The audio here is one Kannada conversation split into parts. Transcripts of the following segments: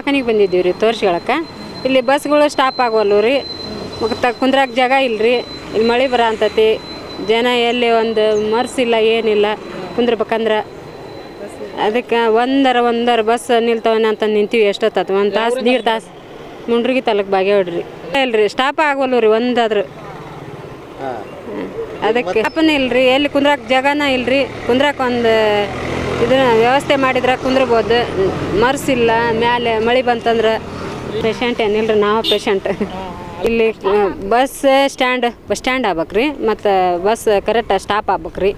ದವಾಖಾನಿಗೆ ಬಂದಿದ್ದೀವಿ ರೀ ತೋರಿಸ್ಕೊಳಕ್ಕೆ ಇಲ್ಲಿ ಬಸ್ಗಳು ಸ್ಟಾಪ್ ಆಗವಲ್ಲು ರೀ ಮತ್ತು ಕುಂದ್ರಾಕ ಜಾಗ ಇಲ್ರಿ ಇಲ್ಲಿ ಮಳೆ ಬರ ಅಂತತಿ ಜನ ಎಲ್ಲಿ ಒಂದು ಮರ್ಸಿಲ್ಲ ಏನಿಲ್ಲ ಕುಂದ್ರಬೇಕಂದ್ರೆ ಅದಕ್ಕೆ ಒಂದರ ಒಂದರ ಬಸ್ ನಿಲ್ತಾವನ ಅಂತ ನಿಂತೀವಿ ಎಷ್ಟೊತ್ತತ್ತು ಒಂದು ತಾಸು ದೀಡ್ ತಾಸು ಮುಂಡ್ರಿಗಿ ತಾಲೂಕು ಬಾಗೇವಾಡ್ರಿ ಇಲ್ರಿ ಸ್ಟಾಪ್ ಆಗವಲ್ಲು ರೀ ಒಂದಾದ್ರು ಅದಕ್ಕೆ ಸ್ಟಾಪನ ಇಲ್ರಿ ಎಲ್ಲಿ ಕುಂದ್ರಾಕ ಜಾಗನ ಇಲ್ರಿ ಕುಂದ್ರಾಕ ಒಂದು ಇದನ್ನ ವ್ಯವಸ್ಥೆ ಮಾಡಿದ್ರೆ ಕುಂದ್ರಬೋದು ಮರ್ಸಿಲ್ಲ ಮ್ಯಾಲೆ ಮಳೆ ಬಂತಂದ್ರೆ ಪೇಷಂಟ್ ಏನಿಲ್ರಿ ನಾವು ಪೇಷಂಟ್ ಇಲ್ಲಿ ಬಸ್ ಸ್ಟ್ಯಾಂಡ್ ಬಸ್ ಸ್ಟ್ಯಾಂಡ್ ಆಗ್ಬೇಕ್ರಿ ಮತ್ತು ಬಸ್ ಕರೆಕ್ಟ್ ಸ್ಟಾಪ್ ಆಗ್ಬೇಕ್ರಿ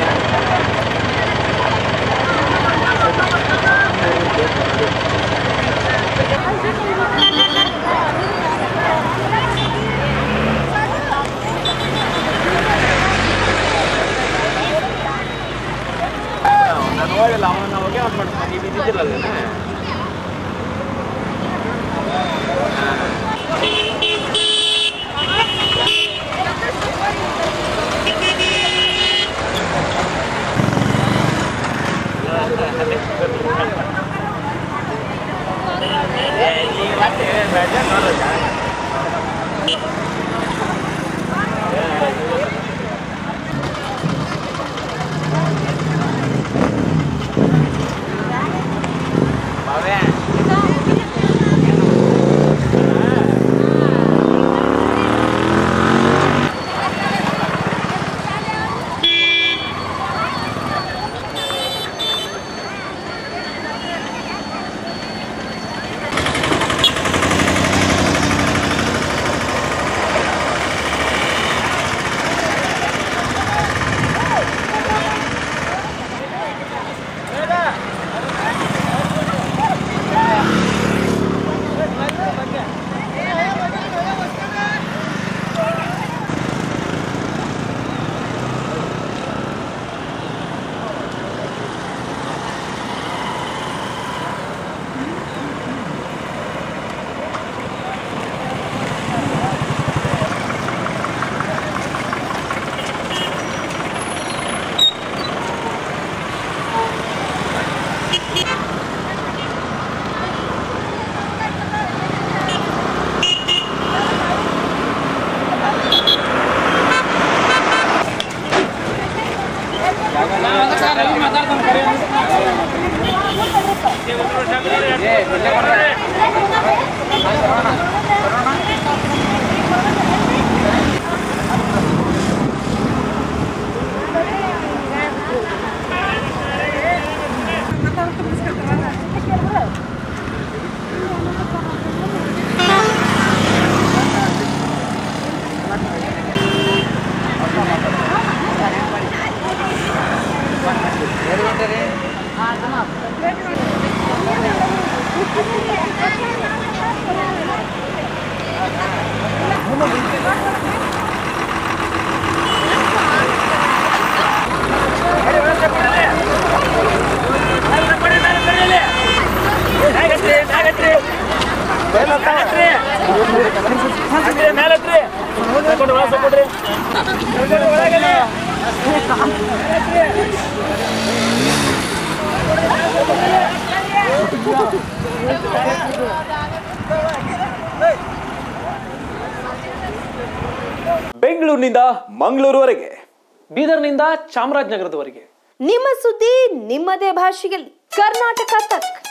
ಬೆಂಗಳೂರಿನಿಂದ ಮಂಗಳೂರುವರೆಗೆ ಬೀದರ್ನಿಂದ ಚಾಮರಾಜನಗರದವರೆಗೆ ನಿಮ್ಮ ಸುದ್ದಿ ನಿಮ್ಮದೇ ಭಾಷೆಯಲ್ಲಿ ಕರ್ನಾಟಕ ತಕ್